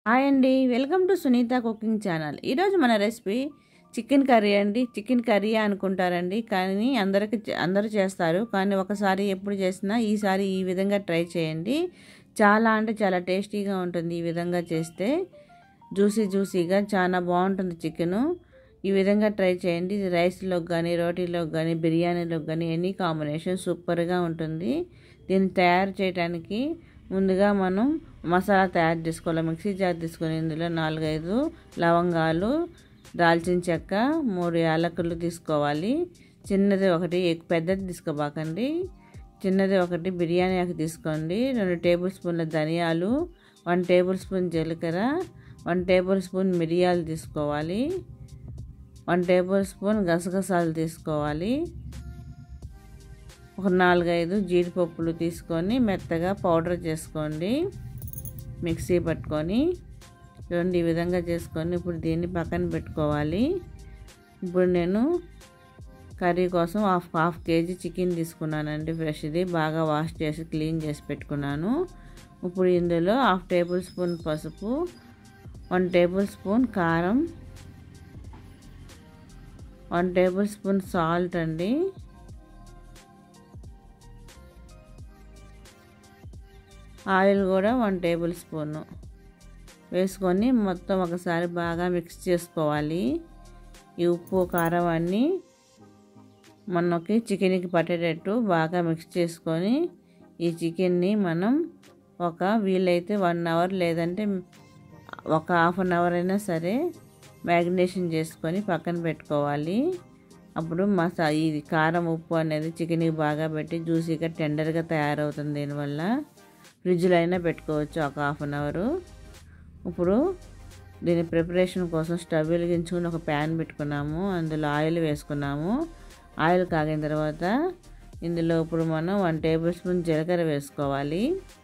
hi అండి welcome to Sunitha cooking channel ఈరోజు మన రెసిపీ చికెన్ కర్రీ అండి చికెన్ కర్రీ అనుకుంటారండి కానీ అందరికి అందరూ చేస్తారు కానీ ఒకసారి ఎప్పుడు చేసినా ఈసారి ఈ విధంగా ట్రై చేయండి చాలా అంటే చాలా టేస్టీగా ఉంటుంది ఈ విధంగా చేస్తే జ్యూసీ జ్యూసీగా చాలా బాగుంటుంది చికెను ఈ విధంగా ట్రై చేయండి ఇది రైస్లోకి కానీ రోటీలోకి కానీ బిర్యానీలోకి కానీ ఎనీ కాంబినేషన్ సూపర్గా ఉంటుంది దీన్ని తయారు చేయడానికి ముందుగా మనం మసాలా తయారు చేసుకోవాలి మిక్సీ జార్ తీసుకొని ఇందులో నాలుగైదు లవంగాలు దాల్చిన చెక్క మూడు యాలకులు తీసుకోవాలి చిన్నది ఒకటి పెద్దది తీసుకోబాకండి చిన్నది ఒకటి బిర్యానీ ఆకు తీసుకోండి రెండు టేబుల్ స్పూన్ల ధనియాలు వన్ టేబుల్ స్పూన్ జీలకర్ర వన్ టేబుల్ స్పూన్ మిరియాలు తీసుకోవాలి వన్ టేబుల్ స్పూన్ గసగసాలు తీసుకోవాలి ఒక నాలుగైదు జీడిపప్పులు తీసుకొని మెత్తగా పౌడర్ చేసుకోండి మిక్సీ పట్టుకొని రెండు ఈ విధంగా చేసుకొని ఇప్పుడు దీన్ని పక్కన పెట్టుకోవాలి ఇప్పుడు నేను కర్రీ కోసం హాఫ్ హాఫ్ కేజీ చికెన్ తీసుకున్నానండి ఫ్రెష్ది బాగా వాష్ చేసి క్లీన్ చేసి పెట్టుకున్నాను ఇప్పుడు ఇందులో హాఫ్ టేబుల్ స్పూన్ పసుపు వన్ టేబుల్ స్పూన్ కారం వన్ టేబుల్ స్పూన్ సాల్ట్ అండి ఆయిల్ కూడా వన్ టేబుల్ స్పూన్ వేసుకొని మొత్తం ఒకసారి బాగా మిక్స్ చేసుకోవాలి ఈ ఉప్పు కారం అన్నీ మనకి చికెన్కి పట్టేటట్టు బాగా మిక్స్ చేసుకొని ఈ చికెన్ని మనం ఒక వీలైతే వన్ అవర్ లేదంటే ఒక హాఫ్ అన్ అవర్ అయినా సరే మ్యాగ్నేషన్ చేసుకొని పక్కన పెట్టుకోవాలి అప్పుడు మసా ఇది కారం ఉప్పు అనేది చికెన్కి బాగా పెట్టి జ్యూసీగా టెండర్గా తయారవుతుంది దీనివల్ల ఫ్రిడ్జ్లో అయినా పెట్టుకోవచ్చు ఒక హాఫ్ అన్ అవరు ఇప్పుడు దీని ప్రిపరేషన్ కోసం స్టవ్ వెలిగించుకుని ఒక ప్యాన్ పెట్టుకున్నాము అందులో ఆయిల్ వేసుకున్నాము ఆయిల్ కాగిన తర్వాత ఇందులో ఇప్పుడు మనం వన్ టేబుల్ స్పూన్ జీలకర్ర వేసుకోవాలి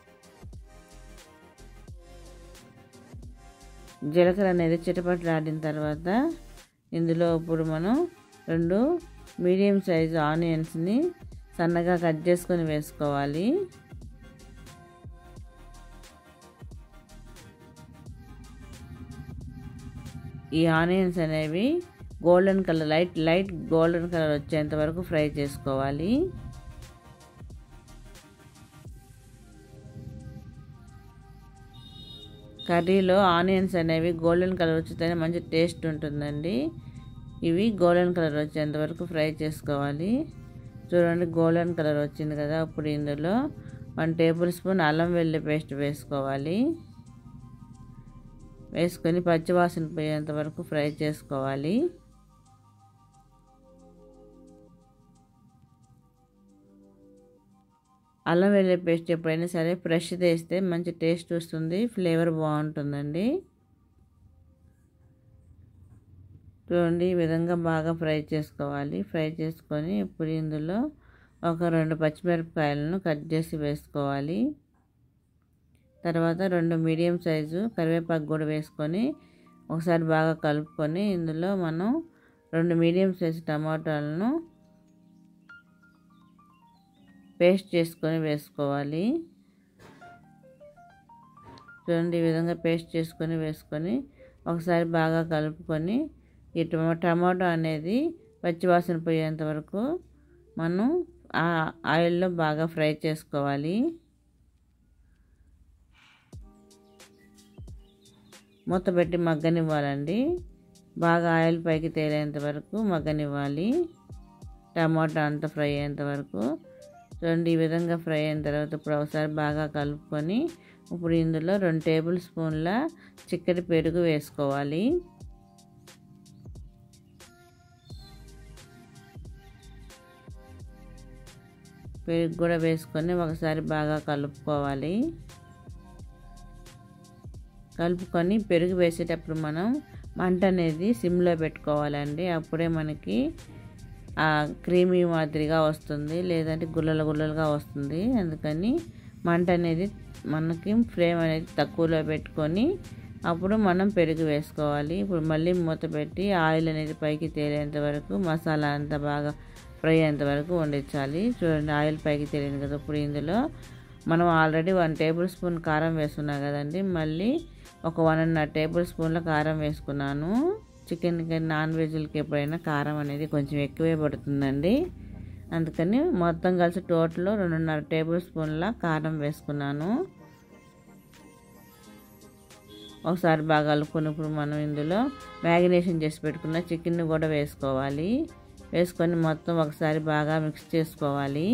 జీలకర్ర అనేది చిటపట్లాడిన తర్వాత ఇందులో ఇప్పుడు మనం రెండు మీడియం సైజు ఆనియన్స్ని సన్నగా కట్ చేసుకొని వేసుకోవాలి ఈ ఆనియన్స్ అనేవి golden colour light light golden colour వచ్చేంత వరకు ఫ్రై చేసుకోవాలి కర్రీలో ఆనియన్స్ అనేవి గోల్డెన్ కలర్ వచ్చితేనే మంచి టేస్ట్ ఉంటుందండి ఇవి గోల్డెన్ కలర్ వచ్చేంత వరకు ఫ్రై చేసుకోవాలి చూడండి గోల్డెన్ కలర్ వచ్చింది కదా ఇప్పుడు ఇందులో వన్ టేబుల్ స్పూన్ అల్లం వెల్లి పేస్ట్ వేసుకోవాలి వేసుకొని పచ్చివాసన పోయేంత వరకు ఫ్రై చేసుకోవాలి అల్లం వెల్లుల్లి పేస్ట్ ఎప్పుడైనా సరే ఫ్రెష్ వేస్తే మంచి టేస్ట్ వస్తుంది ఫ్లేవర్ బాగుంటుందండి చూడండి ఈ విధంగా బాగా ఫ్రై చేసుకోవాలి ఫ్రై చేసుకొని ఇప్పుడు ఇందులో ఒక రెండు పచ్చిమిరపకాయలను కట్ చేసి వేసుకోవాలి తర్వాత రెండు మీడియం సైజు కరివేపాకు కూడా వేసుకొని ఒకసారి బాగా కలుపుకొని ఇందులో మనం రెండు మీడియం సైజు టమాటాలను పేస్ట్ చేసుకొని వేసుకోవాలి చూడండి ఈ విధంగా పేస్ట్ చేసుకొని వేసుకొని ఒకసారి బాగా కలుపుకొని ఈ టమాటో అనేది పచ్చివాసన పోయేంత వరకు మనం ఆ ఆయిల్లో బాగా ఫ్రై చేసుకోవాలి మూత పెట్టి మగ్గనివ్వాలండి బాగా ఆయిల్ పైకి తేలేంత వరకు మగ్గనివ్వాలి టమాటా అంతా ఫ్రై అయ్యేంత వరకు చూడండి ఈ విధంగా ఫ్రై అయిన తర్వాత ఇప్పుడు ఒకసారి బాగా కలుపుకొని ఇప్పుడు ఇందులో రెండు టేబుల్ స్పూన్ల చిక్కటి పెరుగు వేసుకోవాలి పెరుగు కూడా వేసుకొని ఒకసారి బాగా కలుపుకోవాలి కలుపుకొని పెరుగు వేసేటప్పుడు మనం మంట అనేది సిమ్లో పెట్టుకోవాలండి అప్పుడే మనకి క్రీమీ మాదిరిగా వస్తుంది లేదంటే గుల్లలు గుల్లలుగా వస్తుంది అందుకని మంట అనేది మనకి ఫ్లేమ్ అనేది తక్కువలో పెట్టుకొని అప్పుడు మనం పెరుగు వేసుకోవాలి ఇప్పుడు మళ్ళీ మూత పెట్టి ఆయిల్ అనేది పైకి తేలేంత వరకు మసాలా అంతా బాగా ఫ్రై అయ్యేంత వరకు వండించాలి చూడండి ఆయిల్ పైకి తేలింది కదా ఇప్పుడు ఇందులో మనం ఆల్రెడీ వన్ టేబుల్ స్పూన్ కారం వేస్తున్నాం కదండి మళ్ళీ ఒక వన్ అండ్ హాఫ్ టేబుల్ స్పూన్ల కారం వేసుకున్నాను చికెన్కి నాన్ వెజ్లకి ఎప్పుడైనా కారం అనేది కొంచెం ఎక్కువే పడుతుందండి అందుకని మొత్తం కలిసి టోటల్ రెండున్నర టేబుల్ స్పూన్ల కారం వేసుకున్నాను ఒకసారి బాగా కలుపుకొని ఇప్పుడు మనం ఇందులో మ్యాగినేషన్ చేసి పెట్టుకున్న చికెన్ కూడా వేసుకోవాలి వేసుకొని మొత్తం ఒకసారి బాగా మిక్స్ చేసుకోవాలి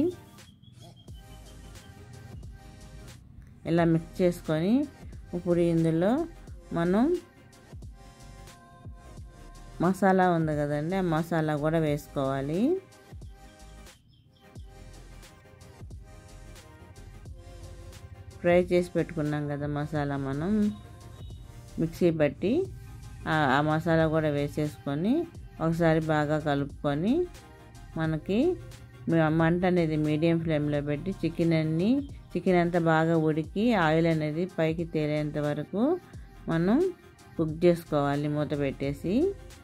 ఇలా మిక్స్ చేసుకొని ఇప్పుడు ఇందులో మనం మసాలా ఉంది కదండి ఆ మసాలా కూడా వేసుకోవాలి ఫ్రై చేసి పెట్టుకున్నాం కదా మసాలా మనం మిక్సీ బట్టి ఆ మసాలా కూడా వేసేసుకొని ఒకసారి బాగా కలుపుకొని మనకి మంట అనేది మీడియం ఫ్లేమ్లో పెట్టి చికెన్ అన్ని చికెన్ అంతా బాగా ఉడికి ఆయిల్ అనేది పైకి తేలేంత వరకు మనం కుక్ చేసుకోవాలి మూత పెట్టేసి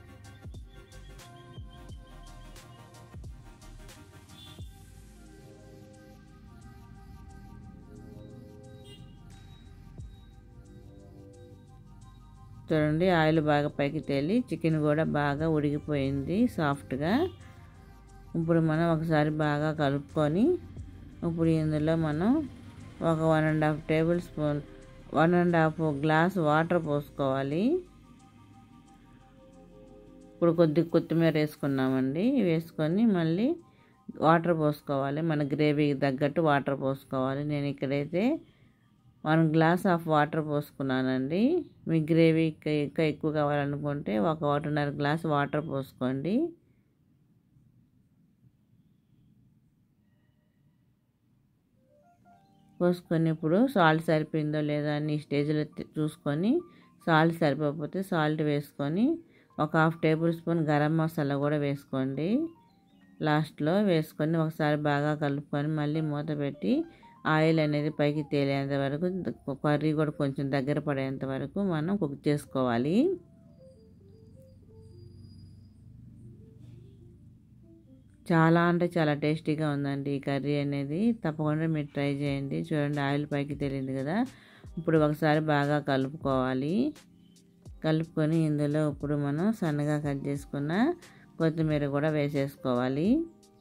చూడండి ఆయిల్ బాగా పైకి తేలి చికెన్ కూడా బాగా ఉడికిపోయింది సాఫ్ట్గా ఇప్పుడు మనం ఒకసారి బాగా కలుపుకొని ఇప్పుడు ఇందులో మనం ఒక one and half tablespoon one and half glass water పోసుకోవాలి ఇప్పుడు కొద్ది కొత్తిమీర వేసుకున్నామండి వేసుకొని మళ్ళీ వాటర్ పోసుకోవాలి మన గ్రేవీకి తగ్గట్టు వాటర్ పోసుకోవాలి నేను ఇక్కడైతే వన్ గ్లాస్ ఆఫ్ వాటర్ పోసుకున్నానండి మీ గ్రేవీ ఇంకా ఎక్కువ కావాలనుకుంటే ఒక ఒకటిన్నర గ్లాస్ వాటర్ పోసుకోండి పోసుకొని ఇప్పుడు సాల్ట్ సరిపోయిందో లేదో అని ఈ స్టేజ్లో చూసుకొని సాల్ట్ సరిపోకపోతే సాల్ట్ వేసుకొని ఒక half tablespoon garam masala కూడా వేసుకోండి లాస్ట్లో వేసుకొని ఒకసారి బాగా కలుపుకొని మళ్ళీ మూత పెట్టి ఆయిల్ అనేది పైకి తేలేంత వరకు కర్రీ కూడా కొంచెం దగ్గర పడేంత వరకు మనం కుక్ చేసుకోవాలి చాలా అంటే చాలా టేస్టీగా ఉందండి ఈ కర్రీ అనేది తప్పకుండా మీరు ట్రై చేయండి చూడండి ఆయిల్ పైకి తేలింది కదా ఇప్పుడు ఒకసారి బాగా కలుపుకోవాలి కలుపుకొని ఇందులో ఇప్పుడు మనం సన్నగా కట్ చేసుకున్న కొత్తిమీర కూడా వేసేసుకోవాలి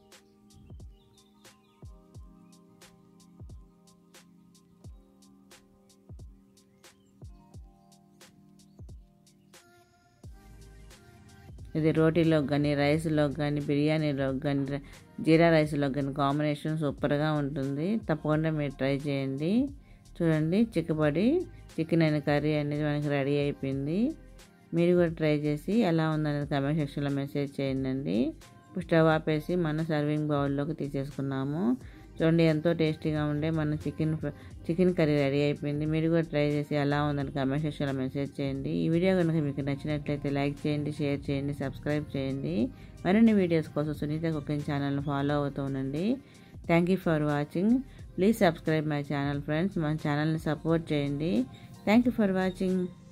ఇది రోటీలో కానీ రైస్లో కానీ బిర్యానీలో కానీ జీరా రైస్లో కానీ కాంబినేషన్ సూపర్గా ఉంటుంది తప్పకుండా మీరు ట్రై చేయండి చూడండి చిక్కబడి చికెన్ అయిన కర్రీ అనేది మనకి రెడీ అయిపోయింది మీరు కూడా ట్రై చేసి ఎలా ఉందనేది కమెంట్ సెక్షన్లో మెసేజ్ చేయండి ఇప్పుడు స్టవ్ ఆపేసి మనం సర్వింగ్ బౌల్లోకి తీసేసుకున్నాము చూడండి ఎంతో టేస్టీగా ఉండే మన చికెన్ చికెన్ కర్రీ రెడీ అయిపోయింది మీరు కూడా ట్రై చేసి ఎలా ఉందని కామెంట్ సెక్షన్లో మెసేజ్ చేయండి ఈ వీడియో కనుక మీకు నచ్చినట్లయితే లైక్ చేయండి షేర్ చేయండి సబ్స్క్రైబ్ చేయండి మరిన్ని వీడియోస్ కోసం సునీత కుకింగ్ ఛానల్ని ఫాలో అవుతూ ఉండండి thank you for watching please subscribe my channel friends మన ఛానల్ని సపోర్ట్ చేయండి థ్యాంక్ యూ ఫర్ వాచింగ్